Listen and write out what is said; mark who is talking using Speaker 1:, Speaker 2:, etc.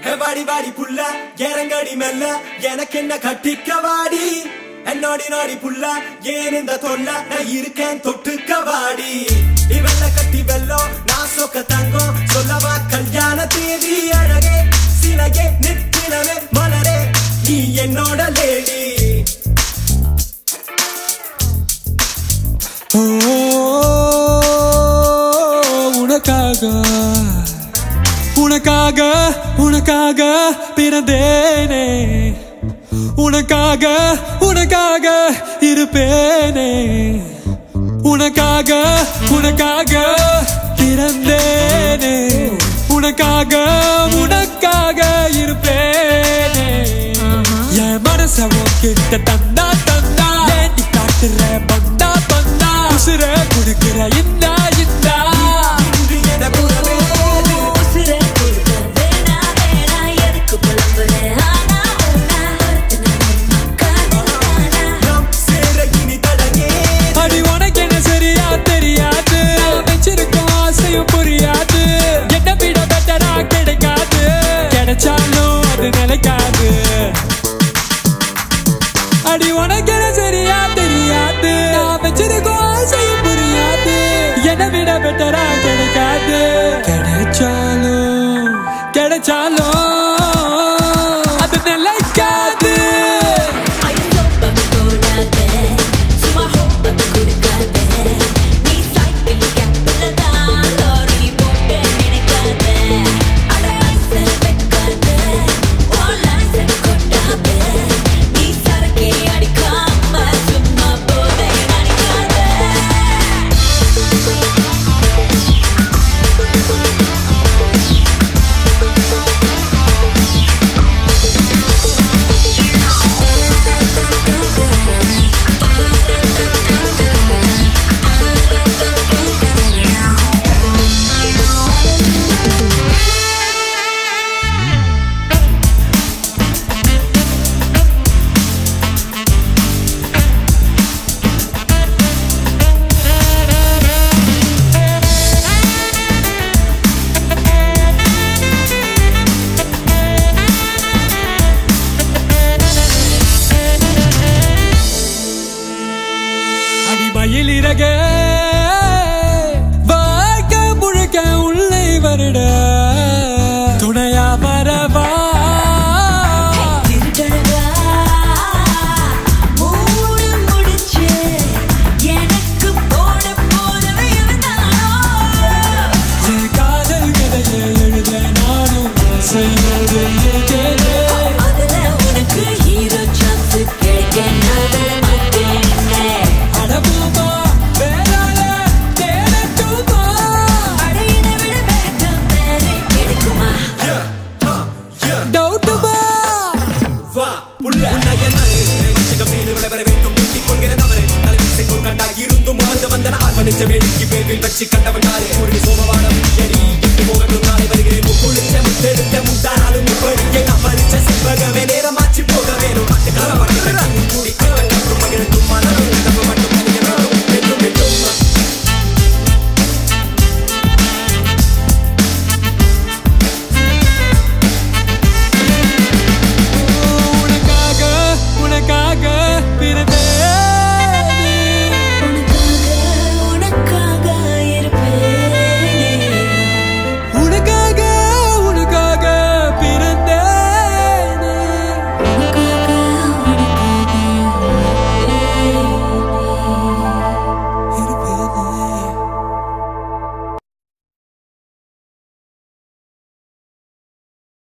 Speaker 1: வாடி வாடி புள்ள இறங்கடி மெல்ல எனக்கு என்ன கட்டிக்க வாடி என்னோடி நாடி புள்ள ஏன் இந்த தொல்ல நான் இருக்கேன் தொட்டுக்க வாடி இவெல்ல கட்டி வெல்லம் நான் சொக்க தங்கம் சொல்லவா கல்யாண தேதி அழகே சிலகே நிற்கிறவே மலரே நீ என்னோட லேடி
Speaker 2: ஓ, உனக்காக உனக்காக உனக்காக பிறந்தேனே உனக்காக உனக்காக இருப்பேனே உனக்காக உனக்காக பிறந்தேனே உனக்காக உனக்காக இருப்பேனே என் மனச உன்கிட்ட தந்தா தந்தா ஏண்டி காட்டுற பந்தா பந்தா உசுர கொடுக்கிற இந்தா இந்தா
Speaker 1: இன்று என புறவே
Speaker 3: உசுரை கொடுக்க வேணா வேணா எதுக்கு புலம்புற ஆனா உன்னா ஒருத்தனை காதல் தானா
Speaker 1: நாம் சேர இனி தடங்கே
Speaker 2: அடி உனக்கு என்ன சரியா தெரியாது நான் வச்சிருக்கும் ஆசையும் புரியாது என்ன விட பெட்டரா கிடைக்காது கிடைச்சாலும் அது நிலைக்காது அடி உனக்கு என்ன சரியா தெரியாது நான் வச்சிருக்கும் ஆசையும் புரியாது என்ன விட பெட்டரா கிடைக்காது கிடைச்சாலும் கிடைச்சாலும் அது நிலைக்காது
Speaker 3: ஐயோ பம்பு போடாத சும்மா ஹோப்பது கொடுக்காத நீ சைக்கிள் கேப்பில் தான் லாரி போட்டு நினைக்காத அட ஐசல் வைக்காத ஓ லைசன் கொட்டாத நீ சரக்கே அடிக்காம சும்மா போதை நினைக்காத
Speaker 2: அடிமயில் இறக வாழ்க்கை முழுக்க உள்ளே வருட துணையா மரவா
Speaker 3: திருடழகா மூடு முடிச்சு எனக்கு போட போதவை இருந்தானோ
Speaker 2: என் காதல் கதையை எழுத நானும் செய்வது கேளு
Speaker 3: அதுல உனக்கு ஹீரோ சான்ஸ் கிடைக்க நான் விட மாட்டேனே
Speaker 2: அடபூமா வேளாள தேடட்டுமா
Speaker 3: அடையினை விட வேகம் வேற கிடைக்குமா
Speaker 2: டவுட்டுமா
Speaker 1: வா புள்ள உன்னைய நானே நிச்சயம் மீது விளைவர வேண்டும் முட்டிக் கொள்கிற தவறு தலைவிசை கொண்டா இருந்தும் வாழ்ந்து வந்த நான் மனித வேடிக்கை பேரில் வச்சு கண்டவன் நாளே ஒரு சோமவானம் எரி எட்டு போகட்டும் நாளை வருகிறேன் குளிச்ச முத்தெடுத்த முட்டானாலும் இப்படியே நான் பறிச்ச செவ்வகமே நேரமாச்சு போக வேணும்